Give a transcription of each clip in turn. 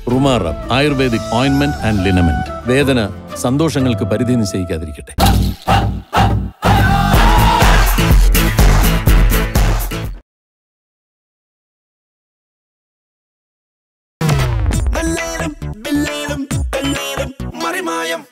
റുമാറ ayurvedic ഓയിൻമെന്റ് and ലിനമെന്റ് വേദന സന്തോഷങ്ങൾക്ക് പരിധി നിശ്ചയിക്കാതിരിക്കട്ടെ നല്ലേലും ബില്ലേലും പെണ്ണേലും മറിമായം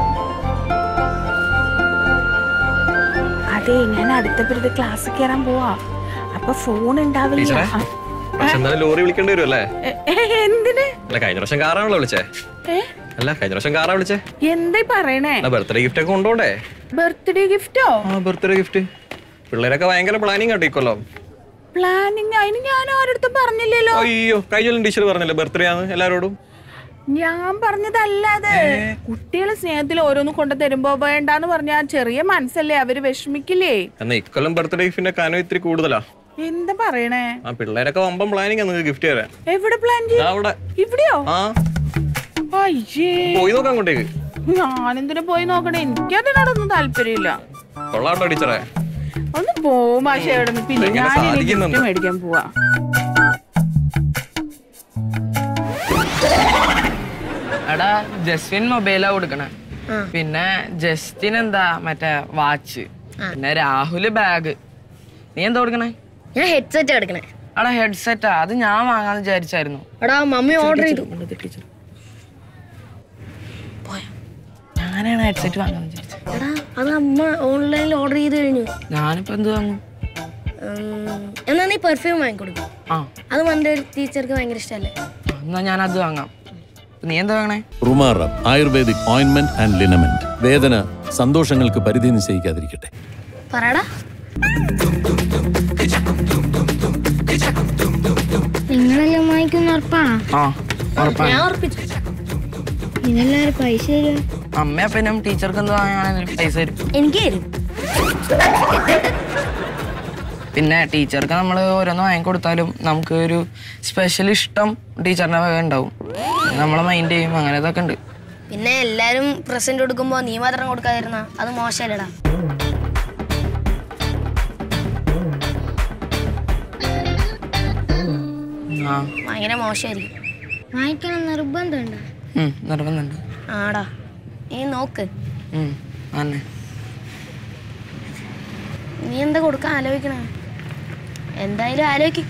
അതെ ഞാൻ അടുത്ത പിരീഡ് ക്ലാസ് കയറാൻ പോവാ അപ്പൊ ഫോൺ ഉണ്ടാവില്ല ടീച്ചറെ? പക്ഷെ എന്നാലും ലോറി വിളിക്കേണ്ടി വരും അല്ലേ എ- എ- എന്തിന് അല്ല കഴിഞ്ഞ പ്രാവശ്യം കാറാണല്ലോ വിളിച്ചേ ഏ? അല്ല കഴിഞ്ഞ പ്രാവശ്യം കാറാ വിളിച്ചേ എന്തായി പറയണേ അല്ല ബർത്ത്ഡേ ഗിഫ്റ്റ് ഒക്കെ കൊണ്ടോണ്ടേ ബർത്ത്ഡേ ഗിഫ്റ്റോ ആ ബർത്ത്ഡേ ഗിഫ്റ്റ് പിള്ളേരൊക്കെ ഭയങ്കര പ്ലാനിങ് ആട്ടോ ഈ കൊല്ലം പ്ലാനിങ് അതിന് ഞാൻ ആരടുത്തും പറഞ്ഞില്ലല്ലോ അയ്യോ കഴിഞ്ഞ ടീച്ചർ പറഞ്ഞില്ലേ ബർത്ത്ഡേ ആണ് എല്ലാരോടും ഞാൻ പറഞ്ഞതല്ലാതെ കുട്ടികളെ സ്നേഹത്തിൽ ഓരോന്ന് കൊണ്ടു തരുമ്പോ വേണ്ടാന്ന് പറഞ്ഞാ ചെറിയ മനസ്സല്ലേ അവര് വിഷമിക്കില്ലേ എന്നാ ഇക്കൊല്ലം ബർത്ത്ഡേ ഗിഫ്റ്റിന്റെ കനം ഇത്തിരി കൂടുതലാ എന്താ പറയണേ ആ പിള്ളേരൊക്കെ വമ്പം പ്ലാനിങ് നിങ്ങൾക്ക് ഗിഫ്റ്റ് തരാൻ എവിടെ പ്ലാൻ ദാ അവിടെ ഇവിടെയോ ആ അയ്യേ പോയി നോക്കാം അങ്ങോട്ടേക്ക് ഞാനെന്തിനു പോയി നോക്കണേ എനിക്കതിനോടൊന്നും താല്പര്യമില്ല കൊള്ളാട്ടോ ടീച്ചറെ ഒന്ന് പോവും പക്ഷെ എവിടെ നിന്ന് പിന്നെ എങ്ങനെ ഞാൻ സാധിക്കുന്നുണ്ട്? ഗിഫ്റ്റ് മേടിക്കാൻ പോവാ എടാ ജസ്വിൻ മൊബൈലാ കൊടുക്കണേ പിന്നെ ജസ്റ്റിൻ എന്താ മറ്റേ വാച്ച് പിന്നെ രാഹുല് ബാഗ് നീ എന്താ കൊടുക്കണേ ഞാൻ ഹെഡ്സെറ്റ് എടുക്കണേ എടാ ഹെഡ്സെറ്റാ അത് ഞാൻ വാങ്ങാന്ന് വിചാരിച്ചായിരുന്നു എടാ മമ്മി ഓർഡർ ചെയ്തു ഞാനാണ് ഹെഡ്സെറ്റ് വാങ്ങാന്ന് വിചാരിച്ചത് എടാ അത് അമ്മ ഓൺലൈനിൽ ഓർഡർ ചെയ്ത് കഴിഞ്ഞു ഞാനിപ്പോ എന്ത് വാങ്ങും ഉം, എന്നാ നീ പെർഫ്യൂം വാങ്ങിക്കൊടുക്കും ആ അത് മന്റെ ഒരു ടീച്ചർക്ക് ഭയങ്കര ഇഷ്ടമല്ലേ എന്നാ ഞാൻ അത് വാങ്ങാം നീ എന്താ വാങ്ങണേ റുമാറ ആയുർവേദിക് ഓയിൻമെന്റ് ആൻഡ് ലിനമെന്റ് വേദന സന്തോഷങ്ങൾക്ക് പരിധി നിശ്ചയിക്കാതിരിക്കട്ടെ പറടാ നിങ്ങളെല്ലാം വാങ്ങിക്കുന്ന ഉറപ്പാണോ ആ ഉറപ്പാണ് ഞാൻ ഉറപ്പിച്ചു ഇതെല്ലാവരും പൈസ തരുമോ അമ്മ അപ്പനും ടീച്ചർക്ക് എന്ത് വാങ്ങാണെങ്കിലും പൈസ തരും എനിക്ക് തരും പിന്നെ ടീച്ചർക്ക് നമ്മൾ ഓരോന്ന് വാങ്ങിക്കൊടുത്താലും നമുക്ക് ഒരു സ്പെഷ്യൽ ഇഷ്ടം ടീച്ചറിന്റെ വക ഉണ്ടാവും നമ്മളെ മൈൻഡ് ചെയ്യും അങ്ങനെ ഇതൊക്കെ ഉണ്ട് പിന്നെ എല്ലാരും പ്രസന്റ് കൊടുക്കുമ്പോ നീ മാത്രം കൊടുക്കാതിരുന്ന അത് മോശമല്ലടാ ആ ഭയങ്കര മോശമായിരിക്കും വാങ്ങിക്കണം നിർബന്ധമുണ്ടോ ഉം, നിർബന്ധമുണ്ട് ആടാ നീ നോക്ക് ഉം, തന്നെ നീ എന്താ കൊടുക്കാൻ ആലോചിക്കണേ എന്തായാലും ആലോചിക്കും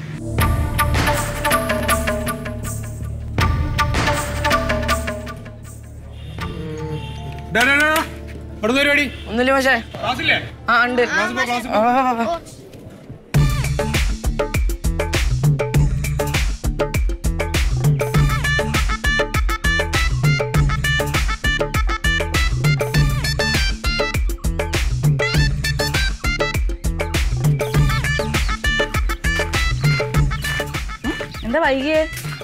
പരിപാടി ഒന്നുമില്ല പക്ഷേ ആ ഉണ്ട് ആ, വാ, വാ, വാ. എന്താ വൈകിയേ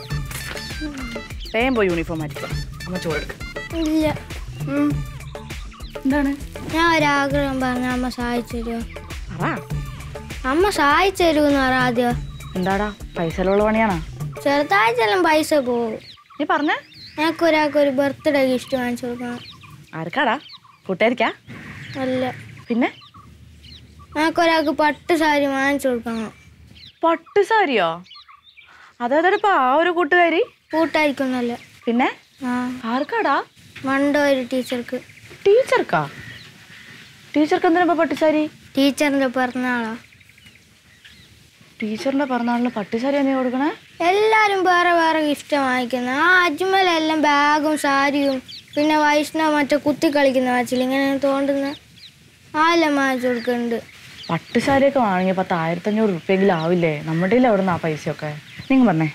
വേഗം പോയി യൂണിഫോം മാറ്റിക്കോ അമ്മ ചോറെടുക്ക ഇല്ല എന്താണ് ഞാൻ ഒരാഗ്രഹം പറഞ്ഞ അമ്മ സഹായിച്ചു തരുമോ പറ അമ്മ സഹായിച്ചു തരുമെന്ന് പറ ആദ്യം എന്താടാ പൈസയിലുള്ള പണിയാണോ ചെറുതായിട്ടെല്ലാം പൈസ പോകും നീ പറഞ്ഞ ഞങ്ങൾക്ക് ഒരാൾക്ക് ഒരു ബർത്ത്ഡേ ഗിഫ്റ്റ് വാങ്ങിച്ചു കൊടുക്കണം ആർക്കാടാ കൂട്ടുകാരിക്കാ അല്ല പിന്നെ ഞങ്ങൾക്ക് ഒരാൾക്ക് പട്ട് സാരി വാങ്ങിച്ചു കൊടുക്കണം പട്ട് സാരിയോ അതേതടുപ്പാ ആ ഒരു കൂട്ടുകാരി കൂട്ടായിരിക്കുന്നല്ല പിന്നെ ആ ആർക്കാടാ മണ്ട ഒരു ടീച്ചർക്ക് ടീച്ചർക്കാ ടീച്ചർക്ക് എന്തിനാ പട്ടുസാരി ടീച്ചറിന്റെ പിറന്നാളാ ടീച്ചറിന്റെ പിറന്നാളിന് പട്ടുസാരി നീ കൊടുക്കണേ എല്ലാരും വേറെ വേറെ ഗിഫ്റ്റ് വാങ്ങിക്കുന്നത് ആ അജ്മലെല്ലാം ബാഗും സാരിയും പിന്നെ വൈഷ്ണവ് മറ്റേ കുത്തി കളിക്കുന്ന വാച്ചിൽ ഇങ്ങനെ തോണ്ടുന്ന ആല്ലാം വാങ്ങിച്ചു കൊടുക്കുന്നുണ്ട് പട്ടുസാരിയൊക്കെ വാങ്ങിയ പത്ത് ആയിരത്തഞ്ഞൂറ് റുപ്യെങ്കിലും ആവില്ലേ നമ്മുടെ കയ്യിൽ എവിടെ നിന്ന് ആ പൈസയൊക്കെ നിങ്ങൾ പറഞ്ഞേ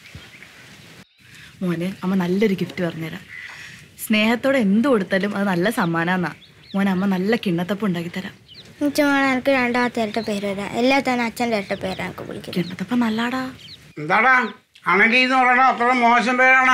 മോനെ അമ്മ നല്ലൊരു ഗിഫ്റ്റ് പറഞ്ഞുതരാം സ്നേഹത്തോടെ എന്ത് കൊടുത്താലും അത് നല്ല സമ്മാനാന്നാ മോനെ അമ്മ നല്ല കിണ്ണത്തപ്പം ഉണ്ടാക്കി തരാം മിച്ചമാണ് എനിക്ക് രണ്ടാമത്തെ ഇരട്ട പേര് വരാം എല്ലാ തന്നെ അച്ഛൻ്റെ ഇരട്ട പേരാ എനിക്ക് വിളിക്കുന്നത് കിണ്ണത്തപ്പം നല്ലാടാ എന്താടാ അണകി എന്ന് പറയണ അത്ര മോശം പേരാണ്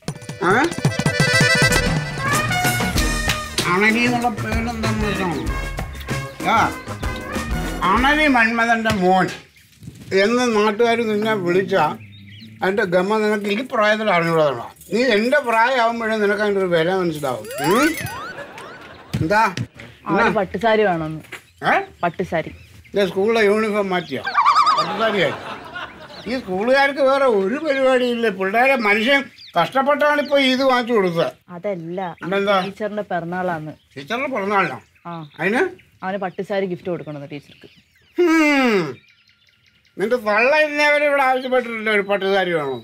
അണകി എന്നുള്ള പേരെന്താന്ന് വെച്ചാൽ ആ അണലി മന്മഥന്റെ മോൻ എന്ന് നാട്ടുകാർ നിന്നെ വിളിച്ച അതിന്റെ ഗമ നിനക്ക് ഈ പ്രായത്തിൽ അറിഞ്ഞൂടാ നീ എൻ്റെ പ്രായമാകുമ്പോഴേ നിനക്ക് അതിൻ്റെ ഒരു വില മനസ്സിലാവും ഉം? എന്താ അവന് പട്ടുസാരി വേണമെന്ന് ഏ പട്ടുസാരി ഇത് സ്കൂളിലെ യൂണിഫോം മാറ്റിയോ പട്ടുസാരിയായി ഈ സ്കൂളുകാർക്ക് വേറെ ഒരു പരിപാടിയില്ല പിള്ളേരെ മനുഷ്യൻ കഷ്ടപ്പെട്ടാണ് ഇപ്പൊ ഇത് വാങ്ങിച്ചു കൊടുത്തത് അതല്ല പിന്നെന്താ ടീച്ചറിന്റെ പിറന്നാളാന്ന് ടീച്ചറിന് പറഞ്ഞാലോ ആ അതിന് അവന് പട്ടുസാരി ഗിഫ്റ്റ് കൊടുക്കണമെന്ന് ടീച്ചർക്ക് ഹും. നിന്റെ തള്ള ഇന്നേവരെ ഇവിടെ ആവശ്യപ്പെട്ടിട്ടില്ല ഒരു പട്ടുസാരി വേണം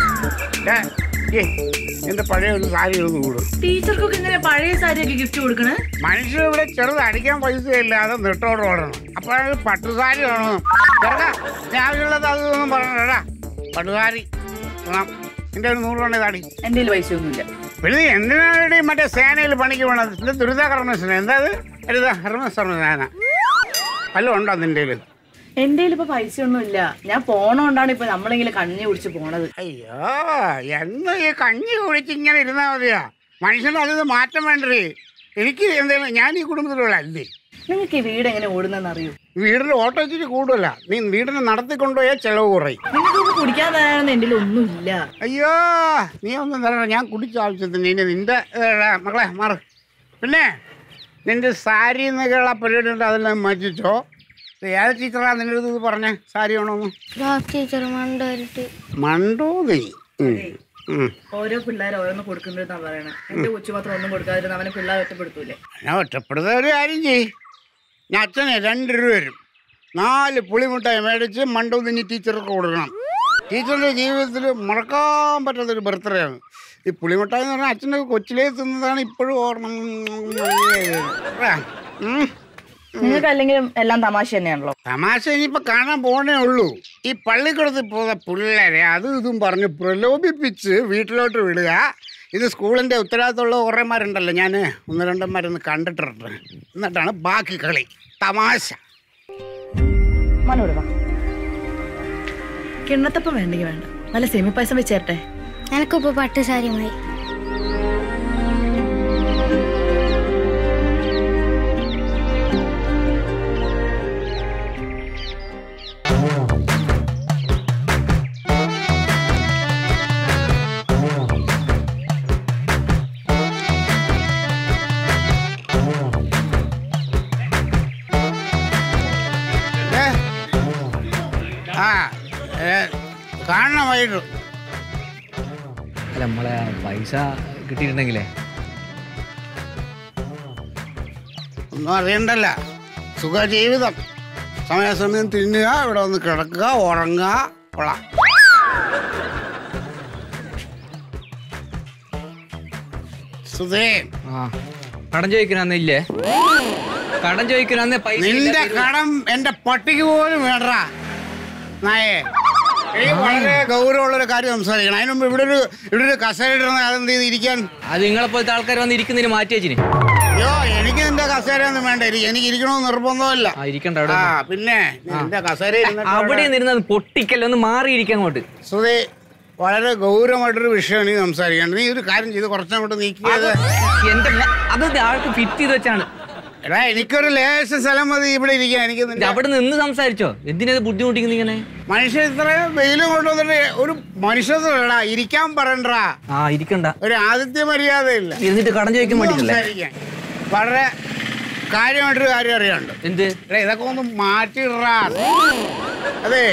എന്റെ പഴയ ഒരു സാരി ഒന്ന് കൂടും ടീച്ചർക്കൊക്കെ ഇങ്ങനെ പഴയ സാരിയൊക്കെ ഗിഫ്റ്റ് കൊടുക്കണേ മനുഷ്യർ ഇവിടെ ചെറുത് അടിക്കാൻ പൈസയില്ല അത് നെട്ടോട് ഓടണം അപ്പോഴാണ് പട്ടുസാരി വേണം ചെറുക്കാ നീ ആവശ്യമുള്ളത് അതൊന്നും പറഞ്ഞടാ പട്ടുസാരി വേണം നിന്റെ ഒരു നൂറ് രൂപ താടി എന്റെ കയ്യിൽ പൈസ ഒന്നുമില്ല പിന്നെ എന്തിനാണ് ഈ മറ്റേ സേനയിൽ പണിക്ക് പോണത് ഇത് ദുരിത കർമ്മസേന എന്താ ഇത് ദുരിത കർമ്മസേന വല്ലതും ഉണ്ടോ നിന്റെ കയ്യിൽ എന്റെ കയ്യിൽ ഇപ്പൊ പൈസ ഒന്നുമില്ല ഞാൻ പോണോണ്ടാണ് ഇപ്പൊ നമ്മളെങ്കിലും കഞ്ഞി കുടിച്ച് പോണത് അയ്യോ എന്ന് ഈ കഞ്ഞി കുടിച്ച് ഇങ്ങനെ ഇരുന്നാ മതിയാ മനുഷ്യന് അതിന് മാറ്റം വേണ്ടേ എനിക്ക് എന്തെങ്കിലും ഞാൻ ഈ കുടുംബത്തിലുള്ള അല്ലേ നിങ്ങൾക്ക് ഈ വീട് എങ്ങനെ ഓടുന്നെന്ന് അറിയൂ വീടിന് ഓട്ടോ ഇച്ചിരി കൂടുതല നീ വീടിനെ നടത്തിക്കൊണ്ടുപോയാൽ ചെലവ് കുറയും നിങ്ങൾക്ക് കുടിക്കാൻ തരാനൊന്നും എന്റെ ഒന്നുമില്ല അയ്യോ നീ ഒന്നും തരണം ഞാൻ കുടിച്ച ആവശ്യത്തിന് ഇനി നിന്റെ ഏടാ, മകളെ മാറ് പിന്നെ നിന്റെ സാരി എന്നൊക്കെയുള്ള പരിപാടി ഉണ്ട് അതെല്ലാം മാറ്റിച്ചോ ഇത് ഏത് ടീച്ചറാ നിന്റെ അടുത്ത് ഇത് പറഞ്ഞേ സാരി വേണമെന്ന് ക്ലാസ് ടീച്ചർ മണ്ടോരിട്ട് മണ്ടോ നീ ഉം. ഉം. ഓരോ പിള്ളേർ ഓരോന്ന് കൊടുക്കുന്നുണ്ടെന്നാ പറയണേ എന്റെ കൊച്ചു മാത്രം ഒന്നും കൊടുക്കാതിരുന്ന അവനെ പിള്ളേർ ഒറ്റപ്പെടുത്തൂലേ ഞാൻ ഒറ്റപ്പെടുന്ന ഒരു കാര്യം ചെയ് ഞാൻ അച്ഛനെ രണ്ട് രൂപ വരും നാല് പുളിമുട്ടായി മേടിച്ച് മണ്ടോ തിന്നി ടീച്ചർക്ക് കൊടുക്കണം ടീച്ചറിൻ്റെ ജീവിതത്തിൽ മറക്കാൻ പറ്റാത്തൊരു ബർത്ത്ഡേ ആണ് ഈ പുളിമുട്ടായി എന്ന് പറഞ്ഞാൽ അച്ഛൻ്റെ കൊച്ചിലേ തിന്നതാണ് ഇപ്പോഴും ഓർമ്മ ഉം. നിങ്ങൾക്ക് അല്ലെങ്കിലും എല്ലാം തമാശ തന്നെയാണല്ലോ തമാശ ഇനിയിപ്പോൾ കാണാൻ പോണേ ഉള്ളൂ ഈ പള്ളിക്കൂടത്തിൽ പോകുന്ന പിള്ളേരെ അതും ഇതും പറഞ്ഞ് പ്രലോഭിപ്പിച്ച് വീട്ടിലോട്ട് വിടുക ഇത് സ്കൂളിൻ്റെ ഉത്തരവാദിത്തമുള്ള കുറേമാരുണ്ടല്ലോ ഞാൻ ഒന്ന് രണ്ടന്മാരൊന്ന് കണ്ടിട്ടുണ്ട് എന്നിട്ടാണ് ബാക്കി കളി തമാശ മനോട് വാ കിണ്ണത്തപ്പം വേണ്ടെങ്കിൽ വേണ്ട നല്ല സെമി പായസം വെച്ചേരട്ടെ എനിക്കിപ്പോ പട്ടുസാരി മതി ഏ? ആ ഏ, കാണണം വൈകിട്ട് അല്ല നമ്മളെ പൈസ കിട്ടിയിട്ടുണ്ടെങ്കിലേ ഒന്നും അറിയണ്ടല്ല സുഖ ജീവിതം സമയാസമയം തിന്നുക ഇവിടെ ഒന്ന് കിടക്കുക ഉറങ്ങുക കൊള്ളാം സുധേ ആ കടം ചോദിക്കണമെന്നില്ലേ കടം ചോദിക്കണമെന്ന് പൈസ ഇല്ല, നിന്റെ തരൂ. കടം എന്റെ പട്ടിക്ക് പോലും വേണ്ട നായേ ഈ വളരെ ഗൗരവമുള്ളൊരു കാര്യം സംസാരിക്കണം അതിന് മുമ്പ് ഇവിടെ ഒരു ഇവിടെ ഒരു കസേര ഇടുന്ന അതെന്ത് ചെയ്ത് ഇരിക്കാൻ അത് നിങ്ങളെ പോലത്തെ ആൾക്കാർ വന്ന് ഇരിക്കുന്നതിന് മാറ്റി വെച്ചിന് അയ്യോ എനിക്ക് നിന്റെ കസേര ഒന്നും വേണ്ട എനിക്ക് എനിക്ക് ഇരിക്കണമെന്ന് നിർബന്ധമില്ല ആ ഇരിക്കണ്ട അവിടെ ആ നിന്ന്. പിന്നെ നിന്റെ കസേര ഇരുന്നിട്ട് അവിടെ നിന്നത് പൊട്ടിക്കല്ല ഒന്ന് മാറിയിരിക്കാൻ അങ്ങോട്ട് സുധേ വളരെ ഗൗരവമായിട്ടൊരു വിഷയമാണ് നീ സംസാരിക്കേണ്ടത് നീ ഒരു കാര്യം ചെയ്ത് കുറച്ചങ്ങോട്ട് നീക്കിയത് എന്റെ മ- അത് ആൾക്ക് ഫിറ്റ് ചെയ്ത് വെച്ചാണ് എടാ എനിക്കൊരു ലേശ സ്ഥലം മതി ഇവിടെ ഇരിക്കാൻ എനിക്ക് ഇത് നിന്റെ അവിടെ നിന്ന് സംസാരിച്ചോ എന്തിനാ ഇത് ബുദ്ധിമുട്ടിക്കുന്നത് ഇങ്ങനെ മനുഷ്യൻ ഇത്രയും വെയിലും കൊണ്ടുവന്നിട്ട് ഒരു മനുഷ്യടാ ഇരിക്കാൻ പറയണ്ടാ ആ ഇരിക്കണ്ട ഒരു ആദിത്യ മര്യാദയില്ല എന്നിട്ട് കടം ചോദിക്കാൻ വേണ്ടിട്ടല്ലേ സംസാരിക്കാൻ വളരെ കാര്യമായിട്ടൊരു കാര്യം അറിയാണ്ട് എന്ത് എടാ ഇതൊക്കെ ഒന്ന് മാറ്റിയിടാ അതെ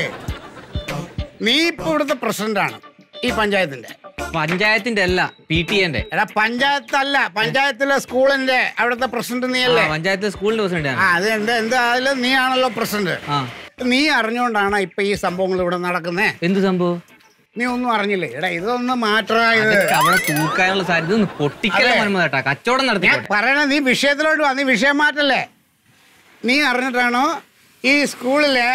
നീ ഇപ്പൊ ഇവിടുത്തെ പ്രസിഡന്റാണ് ഈ പഞ്ചായത്തിന്റെ പഞ്ചായത്തിന്റെ അല്ല പി ടി എന്റെ എടാ പഞ്ചായത്തല്ല പഞ്ചായത്തിലെ സ്കൂളിന്റെ അവിടുത്തെ പ്രസിഡന്റ് നീ അല്ലേ പഞ്ചായത്തിലെ സ്കൂളിന്റെ പ്രസിഡന്റ് ആ അത് എന്താ എന്താ അതിൽ നീ ആണല്ലോ പ്രസിഡന്റ് ആ നീ അറിഞ്ഞുകൊണ്ടാണ് ഇപ്പൊ ഈ സംഭവങ്ങൾ ഇവിടെ നടക്കുന്നേ എന്ത് സംഭവം നീ ഒന്നും അറിഞ്ഞില്ലേ എടാ ഇതൊന്ന് മാറ്റായത് അതൊക്കെ അവിടെ തൂക്കാനുള്ള സാധ്യത ഒന്ന് പൊട്ടിക്കല അതെ. മനമതേട്ടാ കച്ചവടം ഞാൻ നടത്തിക്കോട്ടെ പറയണ നീ വിഷയത്തിലോട്ട് വാ നീ വിഷയം മാറ്റല്ലേ നീ അറിഞ്ഞിട്ടാണോ ഈ സ്കൂളിലെ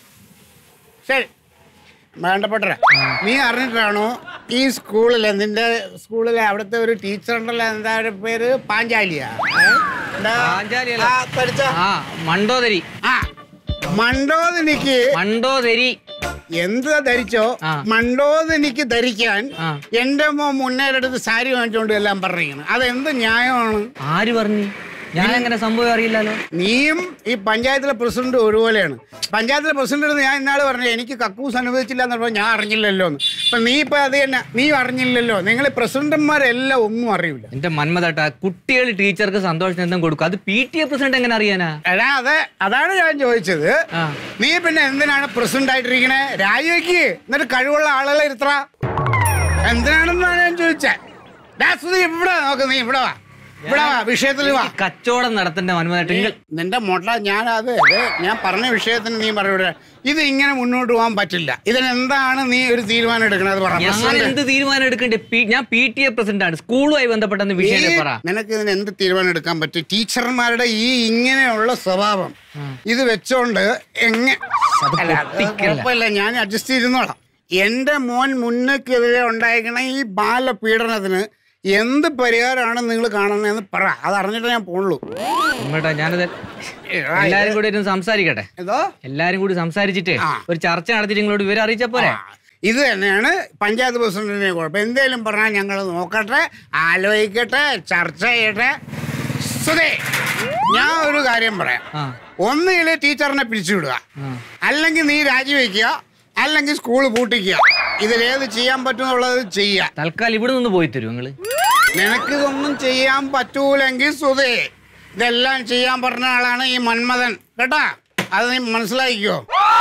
ശരി വേണ്ടപ്പെട്ട നീ അറിഞ്ഞിട്ടാണോ ഈ സ്കൂളിലെ നിന്റെ സ്കൂളിലെ അവിടുത്തെ ഒരു ടീച്ചർ ഉണ്ടല്ലോ എന്താ ഒരു പേര് പാഞ്ചാലിയാ ഏ? എന്താ? പാഞ്ചാലിയല്ല. ആ, പഠിച്ചോ? ആ മണ്ടോദരി ആ മണ്ടോതിനിക്ക് മണ്ടോദരി എന്ത് ധരിച്ചോ ആ. മണ്ടോതിനിക്ക് ധരിക്കാൻ ആ. എന്റെ മോൻ മുന്നേരെടുത്ത് സാരി വാങ്ങിച്ചോണ്ട് എല്ലാം പറഞ്ഞിരിക്കണം അതെന്ത് ന്യായമാണ് ആര് പറഞ്ഞു ഞാൻ അങ്ങനെ സംഭവം അറിയില്ലല്ലോ നീയും ഈ പഞ്ചായത്തിലെ പ്രസിഡന്റ് ഒരുപോലെയാണ് പഞ്ചായത്തിലെ പ്രസിഡന്റ് ഞാൻ ഇന്നാള് പറഞ്ഞു എനിക്ക് കക്കൂസ് അനുവദിച്ചില്ല എന്ന് പറഞ്ഞപ്പോൾ ഞാൻ അറിഞ്ഞില്ലല്ലോ എന്ന് അപ്പൊ നീ ഇപ്പൊ അത് തന്നെ നീ അറിഞ്ഞില്ലല്ലോ നിങ്ങൾ പ്രസിഡന്റുമാരെല്ലാം ഒന്നും അറിയില്ല എന്റെ മന്മതേട്ടാ കുട്ടികൾ ടീച്ചർക്ക് സന്തോഷം എന്തും കൊടുക്കും അത് പി ടി എ പ്രസിഡന്റ് എങ്ങനെ അറിയാനാ എടാ അതെ അതാണ് ഞാൻ ചോദിച്ചത് ആ. നീ പിന്നെ എന്തിനാണ് പ്രസിഡന്റ് ആയിട്ടിരിക്കണേ രാജിവെക്ക് എന്നിട്ട് കഴിവുള്ള ആളുകളെ ഇരുത്തറ എന്തിനാണെന്നാണ് ഞാൻ ചോദിച്ചേ ദാ സുധി, ഇവിടെ നോക്ക് നീ ഇവിടെ വാ ഇവിടെ വാ വിഷയത്തിൽ വാ കച്ചവടം നടത്തേണ്ട മന്മനായിട്ട് നിന്റെ മൊട്ട ഞാൻ അത് ഇത് ഞാൻ പറഞ്ഞ വിഷയത്തിന് നീ പറയൂടെ ഇത് ഇങ്ങനെ മുന്നോട്ട് പോകാൻ പറ്റില്ല ഇതിനെന്താണ് നീ ഒരു തീരുമാനം എടുക്കണത് പറ ഞാൻ പ്രസിഡന്റ്. എന്ത് തീരുമാനം എടുക്കണ്ടേ പി- ഞാൻ പി ടി എ പ്രസിഡന്റ് ആണ് സ്കൂളുമായി ബന്ധപ്പെട്ട വിഷയം ഈ- പറ നിനക്ക് ഇതിന് എന്ത് തീരുമാനം എടുക്കാൻ പറ്റും ടീച്ചർമാരുടെ ഈ ഇങ്ങനെയുള്ള സ്വഭാവം ഇത് വെച്ചോണ്ട് എങ്ങനെ അല്ല, അത് കുഴപ്പമില്ല ഞാൻ അഡ്ജസ്റ്റ് ചെയ്തിരുന്നോളാം എന്റെ മോൻ മുന്നക്കെതിരെ ഉണ്ടായിരിക്കണ ഈ ബാലപീഡനത്തിന് എന്ത് പരിഹാരമാണ് നിങ്ങൾ കാണുന്നതെന്ന് പറ അത് അറിഞ്ഞിട്ട് ഞാൻ പോണുള്ളൂ ഉമ്മേട്ടാ ഞാനത് എല്ലാരും കൂടി ഇരുന്ന് സംസാരിക്കട്ടെ ഏതോ എല്ലാരും കൂടി സംസാരിച്ചിട്ട് ഒരു ചർച്ച നടത്തിയിട്ട് നിങ്ങളോട് ഇവരെ അറിയിച്ച പോരെ ഇത് തന്നെയാണ് പഞ്ചായത്ത് പ്രസിഡന്റിനെ കുഴപ്പം എന്തേലും പറഞ്ഞാൽ ഞങ്ങൾ നോക്കട്ടെ ആലോചിക്കട്ടെ ചർച്ച ചെയ്യട്ടെ സുധേ ഞാൻ ഒരു കാര്യം പറയാം ഒന്നുകിൽ ടീച്ചറിനെ പിരിച്ചുവിടുക അല്ലെങ്കിൽ നീ രാജിവെക്കുക അല്ലെങ്കിൽ സ്കൂൾ പൂട്ടിക്കുക ഇതിലേത് ചെയ്യാൻ പറ്റുമെന്നുള്ളത് ചെയ്യുക തൽക്കാലം ഇവിടെ നിന്ന് പോയി തരും നിങ്ങള് നിനക്കിതൊന്നും ചെയ്യാൻ പറ്റൂലെങ്കിൽ സുധേ ഇതെല്ലാം ചെയ്യാൻ പറഞ്ഞ ആളാണ് ഈ മന്മഥൻ കേട്ടാ അത് നീ മനസ്സിലാക്കിക്കോ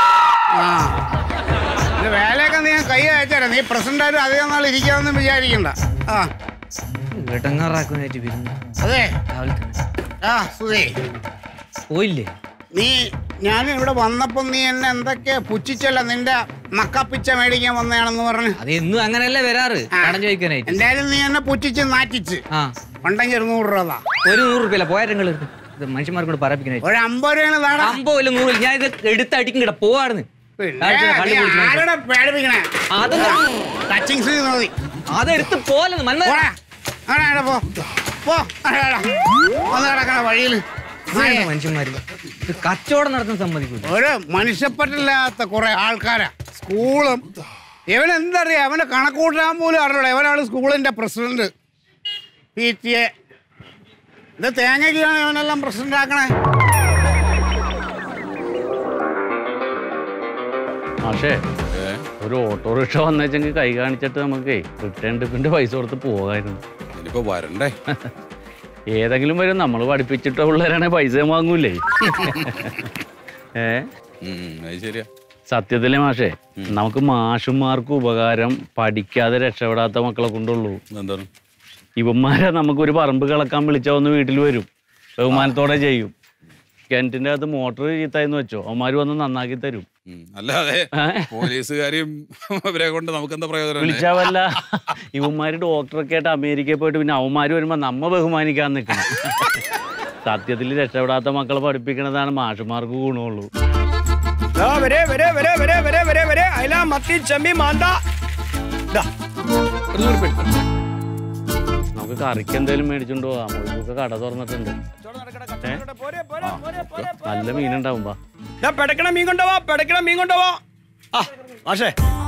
ആ ഇത് വേലയൊക്കെ നീ കൈ അയച്ചാരാ നീ പ്രസിഡന്റായിട്ട് അധികം നാൾ ഇരിക്കാമെന്ന് വിചാരിക്കണ്ട ആ വെട്ടങ്ങാറാക്കാനായിട്ട് വരുന്നു അതെ രാവിലെ തന്നെ ആ സുധേ പോയില്ലേ നീ ഞാൻ ഇവിടെ വന്നപ്പോൾ നീ എന്നെ എന്തൊക്കെ പുച്ഛിച്ചല്ല നിന്റെ നക്കപ്പിച്ച മേടിക്കാൻ വന്നതാണെന്ന് പറഞ്ഞു അത് എന്നും അങ്ങനെയല്ലേ വരാറ് കടം ചോദിക്കാനായിട്ട് എന്തായാലും നീ എന്നെ പുച്ഛിച്ച് നാറ്റിച്ച് ആ ഉണ്ടെങ്കിൽ ഒരു നൂറ് രൂപ താ. ഒരു നൂറ് റുപ്യല്ല പോയാ നിങ്ങൾ ഇത് മനുഷ്യന്മാർക്കൂടെ പറപ്പിക്കാനായിട്ട് ഒരു അമ്പത് രൂപയാണ് താടാ അമ്പോ ഇല്ല നൂറില്ല ഞാൻ ഇത് എടുത്തടിക്കും കിട പോവാർന്ന് പിന്നെ നീ ആരോടാ പേടിപ്പിക്കണേ ടച്ചിങ്സ് മതി അതെടുത്ത് പോലെന്ന് മന്മ പോടാ. അങ്ങനെ അവിടെ പോ പോ അങ്ങനെ അവിടെ. വന്ന് കിടക്കണ വഴിയിൽ മനുഷ്യന്മാര് ഇത് കച്ചവടം നടത്താൻ സമ്മതിക്കൂല ഒരു മനുഷ്യപ്പറ്റില്ലാത്ത കുറെ ആൾക്കാരാ സ്കൂളും ഇവൻ എന്തറിയാം അവനെ കണക്കൂട്ടാൻ പോലും അറിയില്ല ഇവനാണ് സ്കൂളിന്റെ പ്രസിഡന്റ് പി ടി എ ഇത് തേങ്ങയ്ക്കാണ് ഇവനെല്ലാം പ്രസിഡന്റ് ആക്കണേ പക്ഷേ ഒരു ഓട്ടോറിക്ഷ വന്നേച്ചെങ്കിൽ കൈ കാണിച്ചിട്ട് നമുക്ക് റിട്ടേൺ ടിപ്പിന്റെ പൈസ കൊടുത്ത് പോകായിരുന്നു ഇനിയിപ്പോ വരണ്ടേ ഏതെങ്കിലും വരും നമ്മൾ പഠിപ്പിച്ചിട്ട പിള്ളേരാണെങ്കിൽ പൈസ വാങ്ങൂലേ ഏ അത് ശരിയാ സത്യത്തിലെ മാഷേ നമുക്ക് മാഷുമാർക്ക് ഉപകാരം പഠിക്കാതെ രക്ഷപ്പെടാത്ത മക്കളെ കൊണ്ടുള്ളൂ എന്താണ് ഇവന്മാരെ നമുക്കൊരു പറമ്പ് കിളക്കാൻ വിളിച്ചാൽ ഒന്ന് വീട്ടിൽ വരും ബഹുമാനത്തോടെ ചെയ്യും കിണറ്റിന്റെ അകത്ത് മോട്ടർ ചീത്തായെന്ന് വെച്ചോ അവന്മാര് വന്ന് നന്നാക്കി തരും അല്ലാതെ പോലീസുകാരെയും അവരെ കൊണ്ട് നമുക്ക് എന്താ പ്രയോജനം വിളിച്ചാ വല്ല ഇവന്മാര് ഡോക്ടറൊക്കെ ആയിട്ട് അമേരിക്കയിൽ പോയിട്ട് പിന്നെ അവന്മാര് വരുമ്പോ നമ്മ ബഹുമാനിക്കാൻ നിൽക്കണം സത്യത്തിൽ രക്ഷപ്പെടാത്ത മക്കളെ പഠിപ്പിക്കണതാണ് മാഷുമാർക്ക് ഗുണമുള്ളൂ ദാ വരെ വരെ വരെ വരെ വരെ വരെ വരെ അയല മത്തി ചെമ്മി മാന്ത ദാ, ഒരു നൂറ് ഉറുപ്പിക എടുത്തോ. നമുക്ക് കറിക്ക് എന്തേലും മേടിച്ചോണ്ട് പോവാം മൊയ്ക്കൊക്കെ കട തുറന്നിട്ടുണ്ട് ഏ? നല്ല മീനുണ്ടാവും ബാ ദാ പെടക്കണ മീൻ കൊണ്ടുപോവാ പെടക്കണ മീൻ കൊണ്ടുപോവാ ആ മാഷേ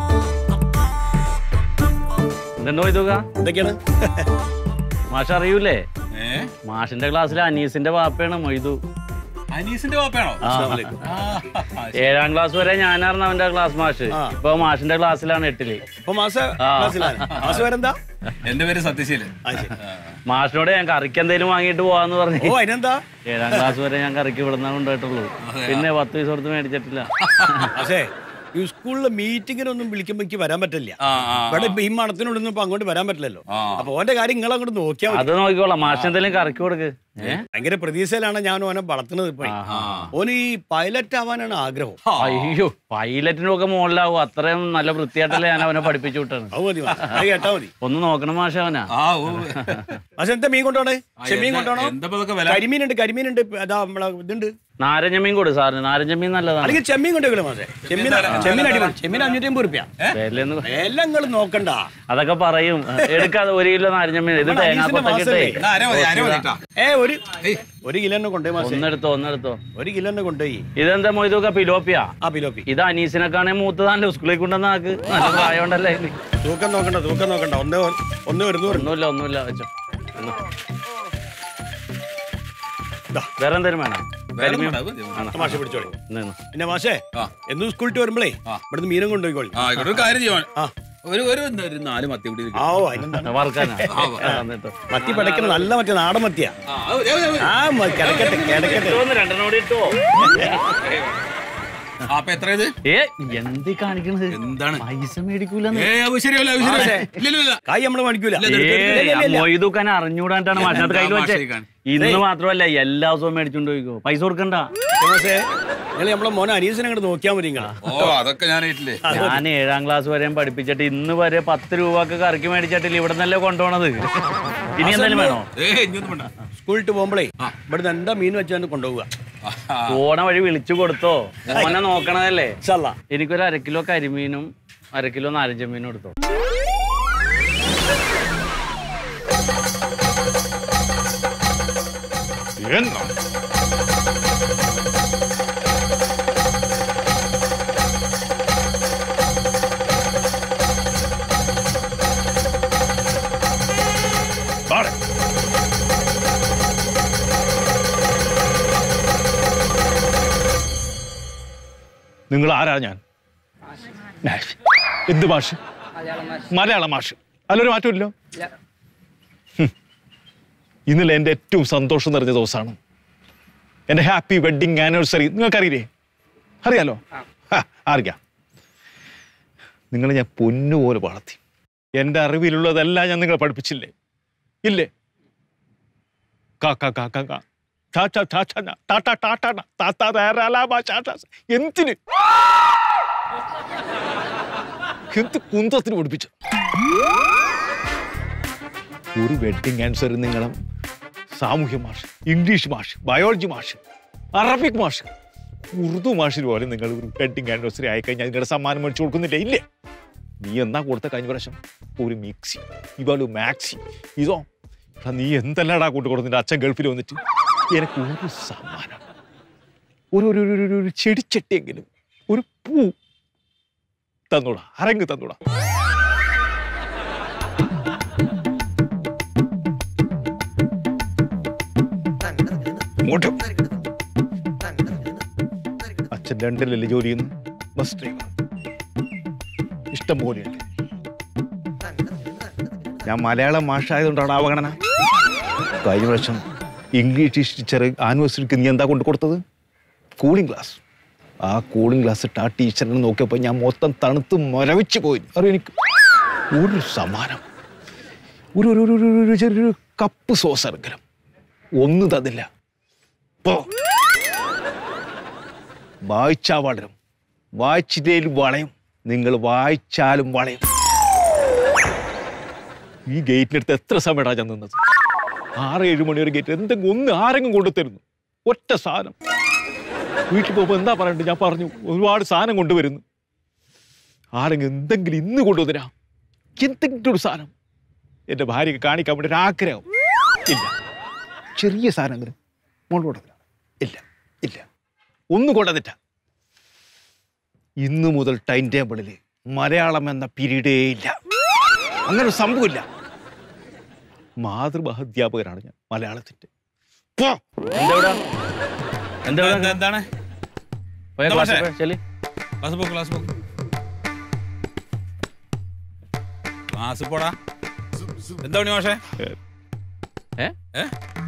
എന്തുണ്ടോ ഇതുക എന്തൊക്കെയാണ് മാഷ അറിയൂലേ മാഷിന്റെ ക്ലാസ്സിലെ അനീസിന്റെ വാപ്പയാണ് മൊയ്തു അനീസിന്റെ വാപ്പയാണോ ആ. ഏഴാം ക്ലാസ് വരെ ഞാനായിരുന്നു അവന്റെ ക്ലാസ് മാഷ് ഇപ്പൊ മാഷിന്റെ ക്ലാസ്സിലാണ് എട്ടില് അപ്പൊ മാസ ആ. ക്ലാസ്സിലാണ്. മാഷ് പേരെന്താ എന്റെ പേര് സത്യശീലൻ മാഷിനോട് ഞാൻ കറിക്ക് എന്തേലും വാങ്ങിയിട്ട് പോവാന്ന് പറഞ്ഞു ഓ അതിനെന്താ ഏഴാം ക്ലാസ് വരെ ഞാൻ കറിക്ക് ഇവിടുന്ന് കൊണ്ടുപോയിട്ടുള്ളൂ പിന്നെ പത്ത് പൈസ കൊടുത്ത് മേടിച്ചിട്ടില്ല മാഷേ ഈ സ്കൂളിലെ മീറ്റിങ്ങിനൊന്നും വിളിക്കുമ്പോ എനിക്ക് വരാൻ പറ്റില്ല ഇവിടെ ഇപ്പൊ ഈ മണത്തിനുള്ളിൽ ഇപ്പൊ അങ്ങോട്ട് വരാൻ പറ്റില്ലല്ലോ അപ്പൊ ഓന്റെ കാര്യം നിങ്ങൾ അങ്ങോട്ട് നോക്കിയാൽ അത് നോക്കിക്കോളാം മാഷ് എന്തെങ്കിലും കറിക്ക് കൊടുക്ക് ഏ ഭയങ്കര പ്രതീക്ഷയിലാണ് ഞാൻ ഓനെ വളർത്തുന്നത് ഇപ്പൊ ഓന് ഈ പൈലറ്റ് ആവാനാണ് ആഗ്രഹം അയ്യോ പൈലറ്റിനും ഒക്കെ മുകളിലാവും അത്രയും നല്ല വൃത്തിയായിട്ടല്ലേ ഞാൻ അവനെ പഠിപ്പിച്ചു വിട്ടാണ് അത് മതി മാഷെ. അത് കേട്ടാ മതി ഒന്ന് നോക്കണം മാഷ അവനാ പക്ഷെ എന്താ മീൻ കൊണ്ടോണേ ചെമ്മീൻ എന്താ- കൊണ്ടോണോ എന്താ ഇതൊക്കെ വില? കരിമീനുണ്ട് കരിമീനുണ്ട് അതാ നമ്മളെ ഇതുണ്ട് നാരങ്ങ മീൻ കൊടു സാറിന് നാരങ്ങ മീൻ നല്ലതാണ് അല്ലെങ്കിൽ ചെമ്മീൻ കൊണ്ടുവെക്കലോ മാസേ ചെമ്മീൻ ചെമ്മീൻ അടിപൊളി ചെമ്മീൻ അഞ്ഞൂറ്റി അമ്പത് റുപ്യ വിലയൊന്നും എല്ലാം നിങ്ങൾ നോക്കണ്ട അതൊക്കെ പറയും എടുക്കാതെ ഒരു കിലോ നാരങ്ങ മീൻ ഇത് നമ്മുടെ അനീസിന്റെ തേങ്ങാക്കൊത്തൊക്കെ മാസല്ലേ? ഇട്ടേ. എന്നാ അര മതി, അര മതി ട്ടാ. ഏ ഒരു ഒരു കിലോ തന്നെ കൊണ്ടുപോയി മാസേ ഒന്നെടുത്തോ ഒന്നെടുത്തോ ഒരു കിലോ തന്നെ കൊണ്ടുപോയി ഇതെന്താ മൊയ്തൊക്കെ പിലോപ്പിയാ ആ പിലോപ്പി ഇത് അനീസിനെക്കാണെ മൂത്തതാണല്ലോ സ്കൂളിൽ കൊണ്ടുവന്ന ആക്ക് നല്ല പ്രായമുണ്ടല്ലേ ഇതിന്. തൂക്കം നോക്കണ്ട തൂക്കം നോക്കണ്ട ഒന്ന് ഒന്ന് വരുന്നു ഒന്നുമില്ല ഒന്നുമില്ല വെച്ചോ ഒന്ന്. വേറെ എന്തേലും വേണം കരിമീൻ വേറെ ഒന്നും വേണ്ട, അത് മാഷ പിടിച്ചോളി ഇന്ന് ഇന്ന്. പിന്നെ മാഷേ എന്നും സ്കൂളിട്ട് വരുമ്പോഴേ ഇവിടുന്ന് മീനും കൊണ്ടുപോയിക്കോളി ആ ഇവിടെ ഒരു കാര്യം ചെയ്യാൻ ഒരു ഒരു എന്താ, ഒരു നാല് മത്തി കൂടി ആ ഓ അതിനെന്താ വറുക്കാനാ ആ, ആ, എന്നിട്ടോ. മത്തി പടക്കുന്ന നല്ല മറ്റേ നാടൻ മത്തിയാ ആ, അത് മതി, അത് മതി. ആ മ- കിടക്കട്ടെ കിടക്കട്ടെ ഇട്ടോ ഒന്ന് രണ്ടെണ്ണം കൂടി ഇട്ടോ അപ്പൊ എത്ര ഇത് ഏ എന്ത് കാണിക്കണത് എന്താണ് പൈസ മേടിക്കൂല ഏ അത് ശരിയല്ല അത് ശരിയല്ല ഇല്ല, ഇല്ല, ഇല്ല. കായ് നമ്മള് മേടിക്കൂല ഇല്ല, ഇത് എടുക്ക്, എടുക്ക്, എടുക്ക്. മൊയ്തുക്കാൻ അറിഞ്ഞൂടാണ്ടാണ് മാഷിനകത്ത് കയ്യിൽ വെച്ചേ മാഷേ കാണി. ഇന്ന് മാത്രമല്ല എല്ലാ ദിവസവും മേടിച്ചോണ്ട് പോയിക്കോ പൈസ കൊടുക്കണ്ട പക്ഷേ നിങ്ങൾ നമ്മളെ മോനെ അനീസിനെ അങ്ങോട്ട് നോക്കിയാൽ മതി നിങ്ങള് ഓ അതൊക്കെ ഞാൻ ഏറ്റില്ലേ ഞാൻ ഏഴാം ക്ലാസ് വരെയും പഠിപ്പിച്ചിട്ട് ഇന്ന് വരെ പത്ത് രൂപക്ക് കറക്കി മേടിച്ചിട്ടില്ല ഇവിടെ നിന്നല്ലേ കൊണ്ടുപോണത് ഇനി എന്തായാലും വേണോ ഏ ഇഞ്ഞൊന്നും വേണ്ട സ്കൂളിട്ട് പോകുമ്പോഴേ ഇവിടുന്ന് എന്താ മീൻ വെച്ചാൽ കൊണ്ടുപോവുക പോണ വഴി വിളിച്ചു കൊടുത്തോ മോനെ നോക്കണതല്ലേ ഇൻഷാല്ലാ. എനിക്കൊരു അര കിലോ കരിമീനും അര കിലോ നാരഞ്ച മീനും എടുത്തോ എന്നാ വാടെ. നിങ്ങൾ ആരാ ഞാൻ മാഷ്. എന്ത് മാഷ് മലയാള മാഷ് അതിലൊരു മാറ്റമില്ലോ ഇന്നലെ എൻ്റെ ഏറ്റവും സന്തോഷം നിറഞ്ഞ ദിവസമാണ് എൻ്റെ ഹാപ്പി വെഡിങ് ആനിവേഴ്സറി നിങ്ങൾക്കറിയില്ലേ അറിയാലോ ഹാ, അറിയാം നിങ്ങളെ ഞാൻ പൊന്നുപോലെ വളർത്തി എൻ്റെ അറിവിലുള്ളതെല്ലാം ഞാൻ നിങ്ങളെ പഠിപ്പിച്ചില്ലേ ഇല്ലേ കാ കാ കാ കാ കാ ടാ ടാ ടാ ടാ ടാ ടാ ടാ ടാ ടാ ടാ ടാ ടാ ടാ ലാ ബാ ടാ ടാ. എന്തിന് എന്ത് കുന്തത്തിന് പഠിപ്പിച്ചു ഒരു വെഡിങ് ആൻസർ നിങ്ങളും സാമൂഹ്യ മാഷ് ഇംഗ്ലീഷ് മാഷ് ബയോളജി മാഷ് അറബിക് മാഷ് ഉറുദു മാഷിന് പോലെ നിങ്ങൾ ഒരു വെഡിങ് ആനിവേഴ്സറി ആയിക്കഴിഞ്ഞാൽ നിങ്ങളുടെ സമ്മാനം മേടിച്ചു കൊടുക്കുന്നില്ല ഇല്ലേ നീ എന്നാ കൊടുത്ത കഴിഞ്ഞ പ്രാവശ്യം ഒരു മിക്സി ഇവാള് മാക്സി ഇതോ എടാ, നീ എന്തെല്ലാടാ കൊണ്ട് കൊടുത്തിട്ട് അച്ഛൻ ഗൾഫിൽ വന്നിട്ട് എനിക്ക് ഒരു സമ്മാനം ഒരു ഒരു ഒരു- ഒരു ഒരു ചെടിച്ചട്ടിയെങ്കിലും ഒരു പൂ തന്നൂടാ അരങ്ങ് തന്നൂടാ ഇങ്ങോട്ട് അച്ഛൻ രണ്ടിലല്ലേ ജോലി ചെയ്യുന്നു ബസ് ഡ്രൈവർ ഇഷ്ടം പോലെയുണ്ട് ഞാൻ മലയാളം മാഷായതുകൊണ്ടാണ് അവഗണന കഴിഞ്ഞ വർഷം ഇംഗ്ലീഷ് ടീച്ചർ ആനിവേഴ്സറിക്ക് നീ എന്താ കൊണ്ട് കൊടുത്തത് കൂളിംഗ് ഗ്ലാസ് ആ കൂളിംഗ് ഗ്ലാസ് ഇട്ട് ആ ടീച്ചറിനെ നോക്കിയപ്പോൾ ഞാൻ മൊത്തം തണുത്ത് മരവിച്ച് പോയി അറിയോ എനിക്ക് ഒരു സമാനം ഒരു ഒരു ഒരു- ഒരു- ഒരു ചെറിയൊരു കപ്പ് സോസ് ഇറങ്ങലും ഒന്നും തന്നില്ല പോ വായിച്ചാ വളരും വായിച്ചിട്ടേലും വളയും നിങ്ങൾ വായിച്ചാലും വളയും ഈ ഗേറ്റിനടുത്ത് എത്ര സമയടാ ഞാൻ നിന്നത് ആറ് ഏഴ് മണി വരെ ഗേറ്റ് എന്തെങ്കിലും ഒന്ന് ആരെങ്കിലും കൊണ്ടുതരുന്നു ഒറ്റ സാധനം വീട്ടിൽ പോകുമ്പോൾ എന്താ പറയണ്ടത് ഞാൻ പറഞ്ഞു ഒരുപാട് സാധനം കൊണ്ടുവരുന്നു ആരെങ്കിലും എന്തെങ്കിലും ഇന്ന് കൊണ്ടുവന്നിരാ എന്തെങ്കിലും ഒരു സാധനം എൻ്റെ ഭാര്യക്ക് കാണിക്കാൻ വേണ്ടി ഒരു ആഗ്രഹം ഇല്ല ചെറിയ സാധനങ്ങളും മോൾ കൊണ്ടുവന്നില്ല ഇല്ല ഇല്ല ഒന്നും കൊണ്ടുവന്നിട്ട ഇന്നു മുതൽ ടൈം ടേബിളിൽ മലയാളം എന്ന പീരീഡേ ഇല്ല അങ്ങനെ ഒരു സംഭവമില്ല മാതൃഭാഷ അധ്യാപകനാണ് ഞാൻ മലയാളത്തിന്റെ പോ. എന്താ എന്താ എന്താ- എന്താണ് പോയ എന്താ ക്ലാസ്സിൽ മാഷേ? പോയി, ചെല്ല്. ക്ലാസ് പോ ക്ലാസ് പോ ക്ലാസ് പോടാ എന്താ ഉണ്ണി മാഷേ ഏ? ഏ?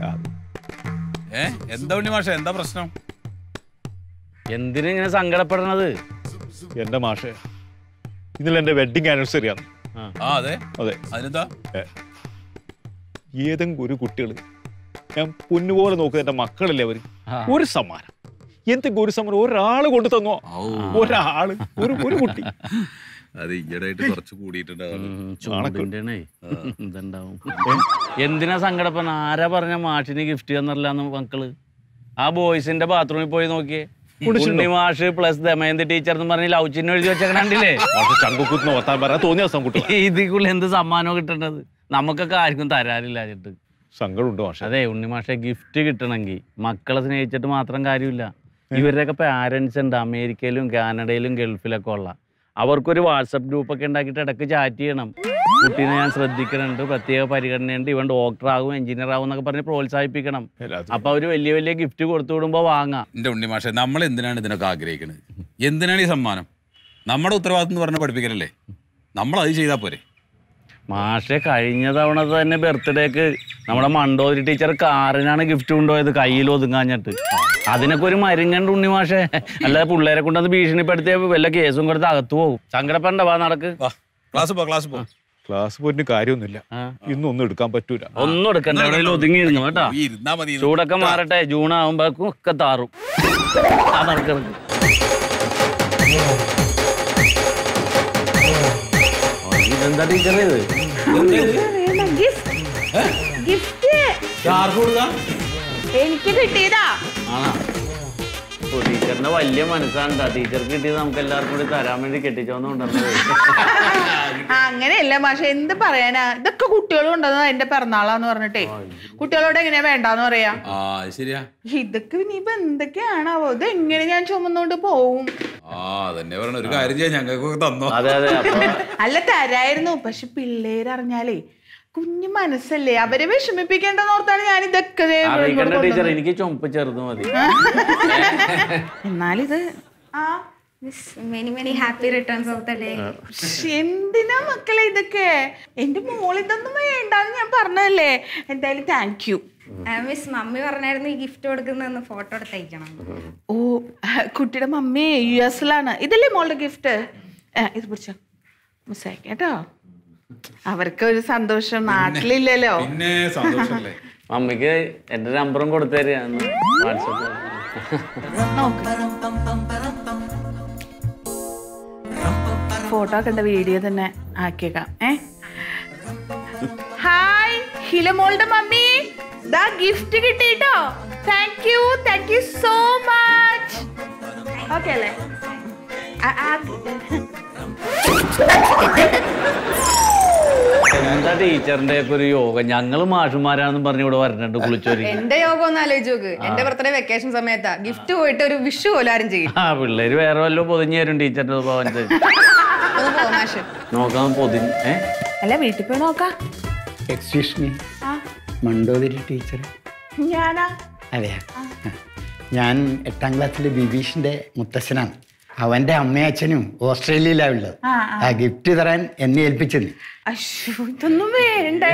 ഏ എന്താ ഉണ്ണി മാഷേ എന്താ പ്രശ്നം എന്തിനാ ഇങ്ങനെ സങ്കടപ്പെടണത് എന്റെ മാഷെ ഇന്നലെ എന്റെ വെഡിങ് ആനിവേഴ്സറി ആണ് ആ അതെ അതെ അതിനെന്താ ഏ. ഏതെങ്കിലും ഒരു കുട്ടികൾ ഞാൻ പൊന്നുപോലെ നോക്കുന്ന എന്റെ മക്കളല്ലേ അവര് ഒരു സമ്മാനം എന്തെങ്കിലും ഒരു സമ്മാനം ഒരാള് കൊണ്ടു തന്നോ ഒരാള് ഒരു ഒരു കുട്ടി അത് ഈയിടെയായിട്ട് കുറച്ച് കൂടിയിട്ടുണ്ടാവും ചൂടിന്റെയാണേ ഇതുണ്ടാവും എന്തിനാ സങ്കടപ്പെടണ ആരാ പറഞ്ഞ മാഷിന് ഗിഫ്റ്റ് തന്നില്ലാന്ന് മക്കള് ആ ബോയ്സിന്റെ ബാത്റൂമിൽ പോയി നോക്കിയേ കുടിച്ചിട്ടുണ്ടോ? ഉണ്ണി മാഷ് പ്ലസ് ദമയന്തി ടീച്ചർ എന്ന് പറഞ്ഞ് ലവ് ചിഹ്നം എഴുതി വെച്ചേക്കണ്ടില്ലേ മാഷ് ചങ്കുക്കുത്തുന്ന വർത്താൻ പറയാൻ തോന്നിയ ദിവസം കുട്ടി ഇതിക്കുള്ള എന്ത് സമ്മാനവും കിട്ടേണ്ടത് നമുക്കൊക്കെ ആർക്കും തരാറില്ല ചേട്ട് സങ്കടമുണ്ട് മാഷെ അതെ ഉണ്ണി മാഷെ ഗിഫ്റ്റ് കിട്ടണമെങ്കിൽ മക്കളെ സ്നേഹിച്ചിട്ട് മാത്രം കാര്യമില്ല ഇവരുടെയൊക്കെ പാരൻസ് ഉണ്ട് അമേരിക്കയിലും കാനഡയിലും ഗൾഫിലൊക്കെ ഉള്ള അവർക്കൊരു വാട്സപ്പ് ഗ്രൂപ്പൊക്കെ ഉണ്ടാക്കിയിട്ട് ഇടയ്ക്ക് ചാറ്റ് ചെയ്യണം കുട്ടീനെ ഞാൻ ശ്രദ്ധിക്കുന്നുണ്ട് പ്രത്യേക പരിഗണനയുണ്ട് ഇവൻ ഡോക്ടർ ആകും എഞ്ചിനീയർ ആകും എന്നൊക്കെ പറഞ്ഞ് പ്രോത്സാഹിപ്പിക്കണം അപ്പൊ അവര് വലിയ വലിയ ഗിഫ്റ്റ് കൊടുത്തു വിടുമ്പോ വാങ്ങാം എന്റെ ഉണ്ണി മാഷെ നമ്മൾ എന്തിനാണ് ഇതിനൊക്കെ ആഗ്രഹിക്കുന്നത് എന്തിനാണ് ഈ സമ്മാനം നമ്മുടെ ഉത്തരവാദിത്വം എന്ന് പറഞ്ഞ പഠിപ്പിക്കലല്ലേ നമ്മൾ അത് ചെയ്താൽ പോരെ മാഷെ കഴിഞ്ഞ തവണ തന്നെ ബർത്ത്ഡേക്ക് നമ്മുടെ മണ്ടോദരി ടീച്ചർ കാറിനാണ് ഗിഫ്റ്റ് കൊണ്ടുപോയത് കയ്യിൽ ഒതുങ്ങാഞ്ഞിട്ട് അതിനൊക്കെ ഒരു മരുങ്ങണ്ട് ഉണ്ണി മാഷെ അല്ലാതെ പിള്ളേരെ കൊണ്ടൊന്ന് ഭീഷണിപ്പെടുത്തിയ വല്ല കേസും കൊടുത്ത് അകത്ത് പോകും സങ്കടപ്പെടണ്ട വാ നടക്ക് ക്ലാസ് പോ ക്ലാസ് പോ ക്ലാസ് പോയിട്ട് കാര്യമൊന്നുമില്ല ഇന്നൊന്നും എടുക്കാൻ പറ്റൂല ഒന്നും എടുക്കണ്ട എവിടെയെങ്കിലും ഒതുങ്ങിയിരുന്നു കേട്ടോ ഈ ഇരുന്നാ മതി ഇത്. ചൂടൊക്കെ മാറട്ടെ ജൂൺ ആകുമ്പോഴേക്കും ഒക്കെ താറും ആ നടക്ക് നടക്ക്. ഓ, ഇതെന്താ ടീച്ചർ ഇത് ഗിഫ്റ്റ് ആർക്ക് കൊടുക്കാം എനിക്ക് കിട്ടിയതാ ആണോ ഓ ടീച്ചറിന്റെ വലിയ മനസ്സാണ് ട്ടാ. ടീച്ചർക്ക് കിട്ടിയത് നമുക്ക് എല്ലാവർക്കും കൂടി തരാൻ വേണ്ടി കെട്ടിച്ചോന്നുണ്ടെന്നത് ആ, അങ്ങനെയല്ല മാഷെ എന്ത് പറയാനാ ഇതൊക്കെ കുട്ടികൾ കൊണ്ടുവന്നത് എന്റെ പിറന്നാളാന്ന് പറഞ്ഞിട്ടേ കുട്ടികളോട് എങ്ങനെയാ വേണ്ടാന്ന് പറയാ ആ അത് ശരിയാ ഇതൊക്കെ ഇനിയിപ്പോ എന്തൊക്കെയാണാവോ ഇത് എങ്ങനെ ഞാൻ ചുമന്നോണ്ട് പോവും ആ അതന്നെ പറഞ്ഞ ഒരു കാര്യം ചെയ്യാം ഞങ്ങൾക്കൊക്കെ തന്നോ അതെ അതെ അപ്പൊ അല്ല തരായിരുന്നു പക്ഷെ പിള്ളേരറിഞ്ഞാലേ കുഞ്ഞു മനസ്സല്ലേ അവരെ വിഷമിപ്പിക്കേണ്ടെന്ന് ഓർത്താണ് ഞാൻ ഇതൊക്കെ ദേ ഇവിടെ അറിയിക്കണ്ട ടീച്ചർ കൊണ്ടുവന്നത്. എനിക്ക് ചുമപ്പ് ചെറുത് മതി എന്നാലിത് ആ many many happy returns of the day ശ്ശ്, എന്തിനാ മക്കളെ ഇതൊക്കെ എന്റെ മോൾ ഇതൊന്നും വേണ്ടാന്ന് ഞാൻ പറഞ്ഞതല്ലേ എന്തായാലും താങ്ക് യു മിസ് മമ്മി പറഞ്ഞായിരുന്നു ഈ ഗിഫ്റ്റ് കൊടുക്കുന്ന ഫോട്ടോ എടുത്ത് അയക്കണം ഓ കുട്ടിയുടെ മമ്മി യു എസിലാണ് ഇതല്ലേ മോളുടെ ഗിഫ്റ്റ് ഇത് പിടിച്ചോ മിസ്സായി കേട്ടോ അവർക്ക് ഒരു സന്തോഷം നാട്ടിലില്ലല്ലോ പിന്നെ സന്തോഷല്ലേ മമ്മിക്ക് എന്റെ നമ്പറും കൊടുത്തരാ വാട്സപ്പ് ഫോട്ടോ കണ്ട വീഡിയോ തന്നെ ആക്കിയേക്കാം ഏ ഹായ് ഹിലമോളുടെ മമ്മി ദാ ഗിഫ്റ്റ് കിട്ടിട്ടോ thank you thank you so much okay അല്ലേ ആ, ആ, എന്താ ടീച്ചറിന്റെ ഒക്കെ ഒരു യോഗം ഞങ്ങള് മാഷുമാരാണെന്നും പറഞ്ഞ് ഇവിടെ വരണുണ്ട് കുളിച്ചോരി എന്റെ യോഗം ഒന്ന് ആലോചിച്ച് നോക്ക് എന്റെ ബർത്ത്ഡേ വെക്കേഷൻ സമയത്താ ഗിഫ്റ്റ് പോയിട്ട് ഒരു വിഷു പോലും ആരും ചെയ്യും ആ പിള്ളേര് വേറെ വല്ലതും പൊതിഞ്ഞു തരും ടീച്ചറിന്റെ ഭവനത്തിൽ ഒന്ന് പോ മാഷ് നോക്കാൻ പൊതിഞ്ഞ് ഏ അല്ല വീട്ടിൽ പോയി നോക്കാം എക്സ്ക്യൂസ് മീ ആ മണ്ടോദരി ടീച്ചർ ഞാനാ അതെയാ ഞാൻ എട്ടാം ക്ലാസ്സിലെ ബിബീഷിന്റെ മുത്തശ്ശനാണ് അവന്റെ അമ്മയും അച്ഛനും ഓസ്ട്രേലിയയിലാണ് ഉള്ളത് ആ, ആ ഗിഫ്റ്റ് തരാൻ എന്നെ ഏൽപ്പിച്ചത് അശ്ശോ ഇതൊന്നും വേണ്ടേ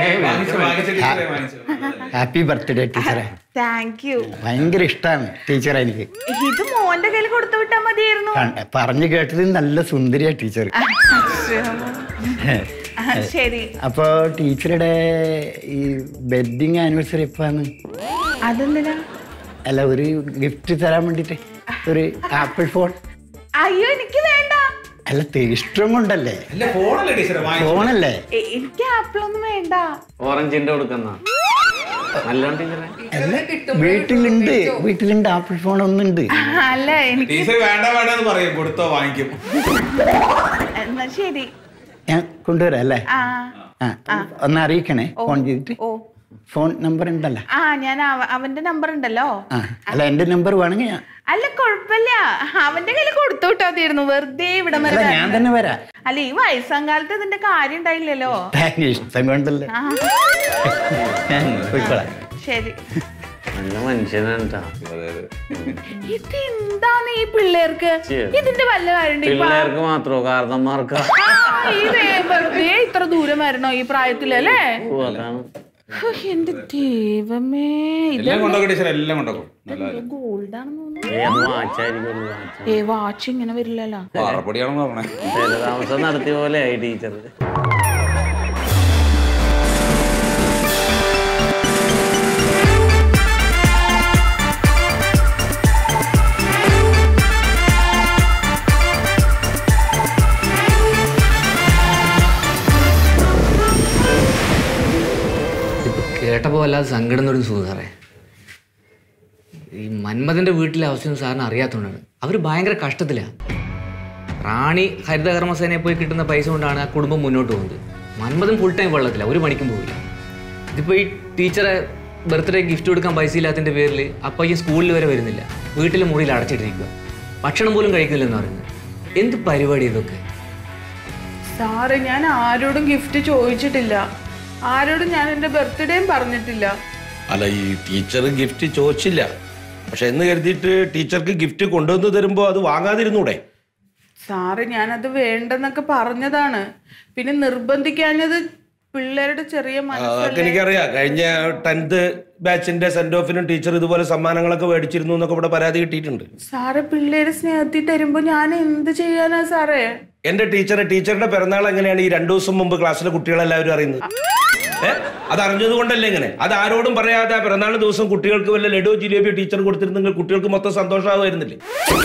ഹാപ്പി ബർത്ത്ഡേ ടീച്ചറെ താങ്ക് യു ഭയങ്കര ഇഷ്ടമാണ് ടീച്ചറെ എനിക്ക് ഇത് മോന്റെ കയ്യിൽ കൊടുത്തു വിട്ടാ മതിയായിരുന്നു കണ്ട- പറഞ്ഞു കേട്ടത് നല്ല സുന്ദരിയാ ടീച്ചർ അശ്ശോ. ആ, ശരി അപ്പോൾ ടീച്ചറുടെ ഈ വെഡിങ് ആനിവേഴ്സറി എപ്പാന്ന് അതെന്തിനാ അല്ല ഒരു ഗിഫ്റ്റ് തരാൻ വേണ്ടിട്ട് ഒരു ആപ്പിൾ ഫോൺ അയ്യോ എനിക്ക് വേണ്ട അല്ല ഇഷ്ടം കൊണ്ടല്ലേ ഫോണല്ലേ ടീച്ചറെ ഫോണല്ലേ എ- എനിക്ക് ആപ്പിളൊന്നും വേണ്ട ഓറഞ്ചിന്റെ കൊടുക്കുന്ന നല്ല ടീച്ചറെ അല്ല വീട്ടിലുണ്ട് വീട്ടിലുണ്ട് ആപ്പിൾ ഫോൺ ഒന്നുണ്ട് അല്ല എനിക്ക് ടീച്ചർ വേണ്ട വേണ്ട എന്ന് പറയും കൊടുത്തോ വാങ്ങിക്കും എന്നാ ശരി ഞാൻ കൊണ്ടുവരാം അല്ലേ ആ ആ ഒന്ന് അറിയിക്കണേ ഫോൺ ചെയ്തിട്ട് ഓ ഫോൺ നമ്പർ ഉണ്ടല്ലോ ആ ഞാൻ അവ- അവന്റെ നമ്പർ ഉണ്ടല്ലോ ആ അല്ല എൻ്റെ നമ്പർ വേണമെങ്കിൽ ഞാൻ അല്ല കുഴപ്പമില്ല അവന്റെ കയ്യിൽ കൊടുത്തു വിട്ടാ തീർന്നു വെറുതെ ഇവിടെ അല്ല വരെ ഞാൻ തന്നെ വരാം അല്ല ഈ വയസ്സാം കാലത്ത് ഇതിന്റെ കാര്യം ഉണ്ടായില്ലല്ലോ താങ്ക് ഇഷ്ടം കൊണ്ടല്ലേ ആ ഞാൻ പോയിക്കോളാം ശരി നല്ല മനുഷ്യനാണ് ട്ടാ. ഇത് എന്താണ് ഈ പിള്ളേർക്ക് ശരി. ഇതിന്റെ വല്ല കാര്യമുണ്ട് ഈ പാ- പിള്ളേർക്ക് മാത്രമോ കാരണന്മാർക്ക് ആ, ഈ വേ- വെറുതെ ഇത്ര ദൂരം വരണോ ഈ പ്രായത്തിലല്ലേ ഓ, അതാണ് ഹോ, എന്റെ ദൈവമേ എല്ലാം കൊണ്ടോക്കും ടീച്ചർ എല്ലാം കൊണ്ടോക്കും നല്ല ഗോൾഡ് ആണെന്ന് തോന്നുന്നു ഏ അത് വാച്ചായിരിക്കും വാച്ച് ഏ വാച്ച് ഇങ്ങനെ വരില്ലല്ലോ പാറപ്പൊടിയാണെന്ന് പറഞ്ഞേ സ്ഥിരതാമസം നടത്തിയ പോലെ ആയി ടീച്ചർ കേട്ടപ്പോൾ വല്ലാതെ സങ്കടം തുടങ്ങി സുഖം സാറേ ഈ മന്മഥന്റെ വീട്ടിലെ അവസ്ഥ സാറിന് അറിയാത്തതുകൊണ്ടാണ് അവർ ഭയങ്കര കഷ്ടത്തിലാണ് റാണി ഹരിതകർമ്മസേനയെ പോയി കിട്ടുന്ന പൈസ കൊണ്ടാണ് ആ കുടുംബം മുന്നോട്ട് പോകുന്നത് മന്മഥൻ ഫുൾ ടൈം വെള്ളത്തില്ല ഒരു മണിക്കും പോകില്ല ഇതിപ്പോൾ ഈ ടീച്ചറെ ബർത്ത്ഡേ ഗിഫ്റ്റ് കൊടുക്കാൻ പൈസ ഇല്ലാത്തതിൻ്റെ പേരിൽ അപ്പം ഈ സ്കൂളിൽ വരെ വരുന്നില്ല വീട്ടിലെ മുറിയിൽ അടച്ചിട്ടിരിക്കുക ഭക്ഷണം പോലും കഴിക്കില്ലെന്ന് പറയുന്നത് എന്ത് പരിപാടി ഇതൊക്കെ സാറ് ഞാൻ ആരോടും ഗിഫ്റ്റ് ചോദിച്ചിട്ടില്ല ആരോടും ഞാൻ എന്റെ ബർത്ത്ഡേയും പറഞ്ഞിട്ടില്ല അല്ല ഈ ടീച്ചർ ഗിഫ്റ്റ് ചോദിച്ചില്ല പക്ഷെ എന്ന് കരുതിയിട്ട് ടീച്ചർക്ക് ഗിഫ്റ്റ് കൊണ്ടുവന്ന് തരുമ്പോൾ അത് വാങ്ങാതിരുന്നൂടെ സാറ് ഞാനത് വേണ്ടെന്നൊക്കെ പറഞ്ഞതാണ് പിന്നെ നിർബന്ധിക്കാഞ്ഞത് പിള്ളേരുടെ ചെറിയ അതൊക്കെ മനസ്സല്ലേ എനിക്കറിയാം കഴിഞ്ഞ ടെൻത്ത് ബാച്ചിന്റെ സെന്റ് ഓഫിനും ടീച്ചർ ഇതുപോലെ സമ്മാനങ്ങളൊക്കെ മേടിച്ചിരുന്നു എന്നൊക്കെ ഇവിടെ പരാതി കിട്ടിയിട്ടുണ്ട് സാറ് പിള്ളേര് സ്നേഹത്തിൽ തരുമ്പോ ഞാൻ എന്ത് ചെയ്യാനാ സാറേ എന്റെ ടീച്ചറെ ടീച്ചറുടെ പിറന്നാൾ എങ്ങനെയാണ് ഈ രണ്ടു ദിവസം മുമ്പ് ക്ലാസ്സിലെ കുട്ടികളെല്ലാവരും അറിയുന്നത് ഏ അത് അറിഞ്ഞത് കൊണ്ടല്ലേ ഇങ്ങനെ അത് ആരോടും പറയാതെ ആ പിറന്നാൾ ദിവസം കുട്ടികൾക്ക് വല്ല ലഡു ജിലേബി ടീച്ചർ കൊടുത്തിരുന്നെങ്കിൽ കുട്ടികൾക്ക് മൊത്തം സന്തോഷമാകുമായിരുന്നില്ലേ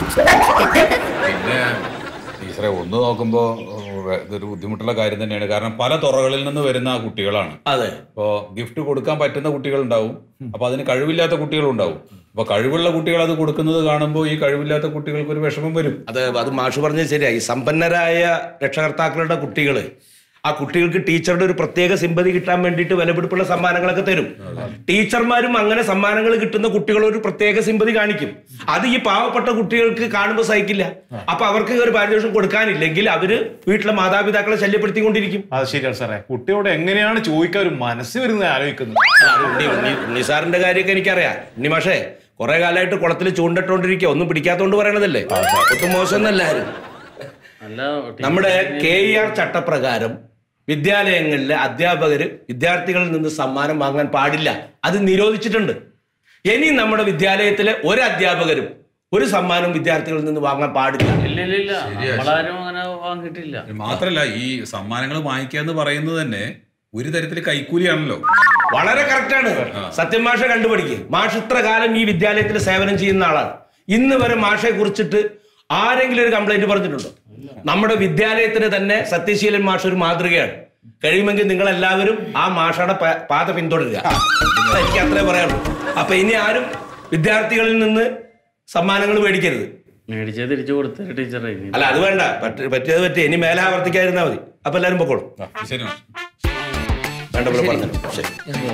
പിന്നെ ടീച്ചറെ ഒന്ന് നോക്കുമ്പോ ഉം, ഇതൊരു ബുദ്ധിമുട്ടുള്ള കാര്യം തന്നെയാണ് കാരണം പല തുറകളിൽ നിന്ന് വരുന്ന കുട്ടികളാണ് അതെ ഇപ്പോ ഗിഫ്റ്റ് കൊടുക്കാൻ പറ്റുന്ന കുട്ടികളുണ്ടാവും അപ്പൊ അതിന് കഴിവില്ലാത്ത കുട്ടികളുണ്ടാവും അപ്പൊ കഴിവുള്ള കുട്ടികൾ അത് കൊടുക്കുന്നത് കാണുമ്പോൾ ഈ കഴിവില്ലാത്ത കുട്ടികൾക്ക് ഒരു വിഷമം വരും അത് അത് മാഷ് പറഞ്ഞത് ശരിയായി സമ്പന്നരായ രക്ഷകർത്താക്കളുടെ കുട്ടികള് ആ കുട്ടികൾക്ക് ടീച്ചറുടെ ഒരു പ്രത്യേക സിമ്പതി കിട്ടാൻ വേണ്ടിയിട്ട് വിലപിടിപ്പുള്ള സമ്മാനങ്ങളൊക്കെ തരും ടീച്ചർമാരും അങ്ങനെ സമ്മാനങ്ങൾ കിട്ടുന്ന കുട്ടികൾ ഒരു പ്രത്യേക സിമ്പതി കാണിക്കും അത് ഈ പാവപ്പെട്ട കുട്ടികൾക്ക് കാണുമ്പോൾ സഹിക്കില്ല അപ്പൊ അവർക്ക് ഒരു പാരിതോഷം കൊടുക്കാനില്ലെങ്കിൽ അവര് വീട്ടിലെ മാതാപിതാക്കളെ ശല്യപ്പെടുത്തിക്കൊണ്ടിരിക്കും അത് ശരിയാണ് സാറേ കുട്ടിയോട് എങ്ങനെയാണ് ചോദിക്കാൻ ഒരു മനസ്സ് വരുന്നത് ആലോചിക്കുന്നത് അത് ഉണ്ണി ഉണ്ണി ഉണ്ണിസാറിന്റെ കാര്യമൊക്കെ എനിക്കറിയാം ഉണ്ണി മാഷേ കുറെ കാലമായിട്ട് കുളത്തിൽ ചൂണ്ടിട്ടോണ്ടിരിക്കുക ഒന്നും പിടിക്കാത്തോണ്ട് പറയണതല്ലേ ഒട്ടും മോശമൊന്നല്ല ആരും അല്ല നമ്മുടെ കെ ഇ ആർ ചട്ടപ്രകാരം വിദ്യാലയങ്ങളിലെ അധ്യാപകർ വിദ്യാർത്ഥികളിൽ നിന്ന് സമ്മാനം വാങ്ങാൻ പാടില്ല അത് നിരോധിച്ചിട്ടുണ്ട് ഇനി നമ്മുടെ വിദ്യാലയത്തിലെ ഒരു അധ്യാപകരും ഒരു സമ്മാനവും വിദ്യാർത്ഥികളിൽ നിന്ന് വാങ്ങാൻ പാടില്ല ഇല്ല ഇല്ല ഇല്ല നമ്മളാരും അങ്ങനെ വാങ്ങിയിട്ടില്ല മാത്രല്ല ഈ സമ്മാനങ്ങൾ വാങ്ങിക്കുക എന്ന് പറയുന്നത് തന്നെ ഒരു തരത്തിൽ കൈക്കൂലിയാണല്ലോ വളരെ കറക്റ്റാണ് സത്യം മാഷ കണ്ടുപിടിക്കുക മാഷ് ഇത്ര കാലം ഈ വിദ്യാലയത്തിൽ സേവനം ചെയ്യുന്ന ആളാണ് ഇന്ന് വരെ മാഷെ കുറിച്ചിട്ട് ആരെങ്കിലും ഒരു കംപ്ലൈന്റ് പറഞ്ഞിട്ടുണ്ടോ നമ്മുടെ വിദ്യാലയത്തിന് തന്നെ സത്യശീലൻ മാഷ് ഒരു മാതൃകയാണ് കഴിയുമെങ്കിൽ നിങ്ങൾ എല്ലാവരും ആ മാഷയുടെ പ- പാത പിന്തുടരുക എനിക്ക് അത്രേ പറയാനുള്ളൂ അപ്പൊ ഇനി ആരും വിദ്യാർത്ഥികളിൽ നിന്ന് സമ്മാനങ്ങൾ മേടിക്കരുത് മേടിച്ചത് തിരിച്ചു കൊടുത്തേ ടീച്ചറെ ഇനി. അല്ല അത് വേണ്ട പറ്റ- പറ്റിയത് പറ്റി ഇനി മേലെ ആവർത്തിക്കാതിരുന്നാ മതി അപ്പൊ എല്ലാവരും പൊക്കോളും ശരി വേണ്ട പോലെ പറഞ്ഞു ശരി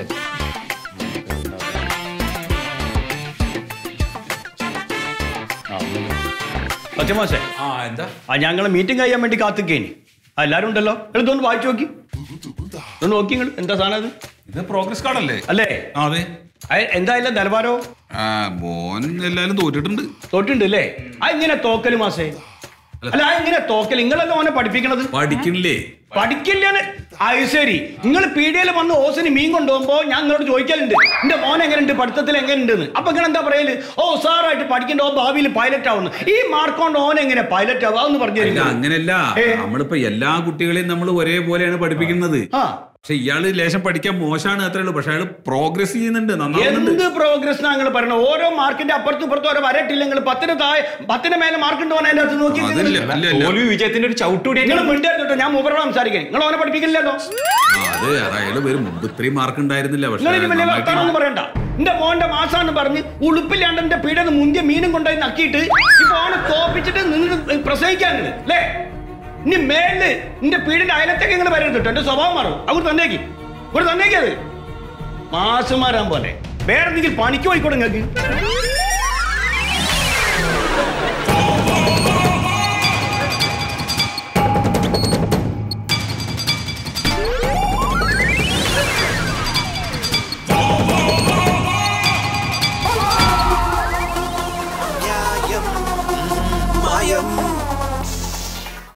സത്യമാസേ ആ എന്താ ആ ഞങ്ങൾ മീറ്റിംഗ് കഴിയാൻ വേണ്ടി കാത്തിക്കേനി ആ എല്ലാരും ഉണ്ടല്ലോ ഇതൊന്ന് വായിച്ചു നോക്കി ഒന്ന് നോക്കി നിങ്ങൾ എന്താ സാധനം അത് ഇത് പ്രോഗ്രസ് കാർഡല്ലേ അല്ലേ അതെ എന്തായാലും നിലവാരോ ആ മോൻ എല്ലാരും തോറ്റിട്ടുണ്ട് തോറ്റുണ്ട് അല്ലേ ആ ഇങ്ങനെ തോക്കല് മാസേ അല്ല ആ ഇങ്ങനെ തോക്കൽ നിങ്ങളല്ല ഓനെ പഠിപ്പിക്കണത് പഠിക്കണില്ലേ പഠിക്കില്ലാന്ന് അത് ശരി നിങ്ങൾ പീഡിയയിൽ വന്ന് ഓസിന് മീൻ കൊണ്ടുപോകുമ്പോ ഞാൻ നിങ്ങളോട് ചോദിക്കലുണ്ട് എന്റെ മോൻ എങ്ങനെയുണ്ട് പഠിത്തത്തിൽ എങ്ങനെയുണ്ടെന്ന് അപ്പൊ നിങ്ങൾ എന്താ പറയല് ഓ സാറായിട്ട് പഠിക്കേണ്ട ഓ ഭാവിയിൽ പൈലറ്റ് ആവുന്നു ഈ മാർക്കോണ്ട് ഓൻ എങ്ങനെ പൈലറ്റ് ആവുക എന്ന് പറഞ്ഞു അല്ല അങ്ങനെയല്ല നമ്മളിപ്പോ എല്ലാ കുട്ടികളെയും നമ്മൾ ഒരേപോലെയാണ് പഠിപ്പിക്കുന്നത് പക്ഷെ ഇയാള് ലേശം പഠിക്കാൻ മോശമാണ് അത്രേ ഉള്ളൂ പക്ഷെ അയാള് പ്രോഗ്രസ് ചെയ്യുന്നുണ്ട് നന്നാവുന്നുണ്ട് എന്ത് പ്രോഗ്രസ് ഞങ്ങൾ പറയണത് ഓരോ മാർക്കിന്റെ അപ്പുറത്തും ഇപ്പുറത്തും ഓരോ വരട്ടില്ല നിങ്ങൾ പത്തിന് താഴെ പത്തിന് മേലെ മാർക്ക് ഉണ്ടോ അതിന്റെ അകത്ത് നോക്കി അതില്ല, ഇല്ല, ഇല്ല. തോൽവി വിജയത്തിന്റെ ഒരു ചവിട്ടുകൂടി നിങ്ങൾ മിണ്ടായിരുന്നോ ഞാൻ മൂപ്പറോട് സംസാരിക്കാൻ നിങ്ങൾ ഓനെ പഠിപ്പിക്കില്ലല്ലോ ആ, അത് അത് അയാള് വരും മുമ്പ് ഇത്രയും മാർക്ക് ഉണ്ടായിരുന്നില്ല പക്ഷെ നിങ്ങൾ ഇനി വലിയ നന്നായിട്ട് വർത്താനൊന്നും പറയണ്ട എന്റെ മോന്റെ മാസാന്ന് പറഞ്ഞ് ഉളുപ്പില്ലാണ്ട് എന്റെ പീഡന്ന് മുന്തിയ മീനും കൊണ്ടുപോയി നക്കിയിട്ട് ഇപ്പൊ ഓനെ തോപ്പിച്ചിട്ട് നിങ്ങൾ പ്രസവിക്കാൻ അല്ലേ ഇനി മേളില് എന്റെ പീടിന്റെ അയലത്തേക്ക് നിങ്ങൾ വരരുത് കേട്ടോ എന്റെ സ്വഭാവം മാറും അവർ തന്നേക്ക് ഇവിടെ തന്നേക്ക് അത് മാസുമാരാൻ പോലെ വേറെ എന്തെങ്കിലും പണിക്ക് പോയിക്കോട്ടെ നിങ്ങൾക്ക്